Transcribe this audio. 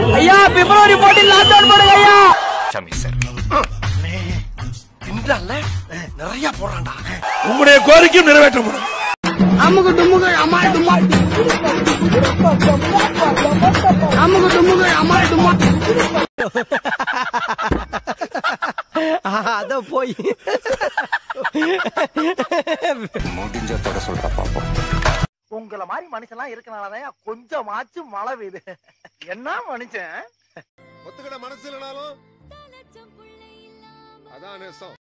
ஐயா பிப்ரவரி போட்டில் lock down பண்ணுங்க ஐயா நிறைய போடுறான்டா உங்களுடைய கோரிக்கையும் நிறைவேற்றப்படும் அமுகு டுமுகு அமால் டுமால் அமுகு டுமுகு அமால் டுமால் அத போய் உங்களை மாதிரி மனுஷன்லாம் இருக்கனாலதான் கொஞ்சமாச்சும் மழை பெய்யுது என்ன மனுஷன் ஒத்துக்கிட மனசு இல்லைனாலும் அதான் நேசம்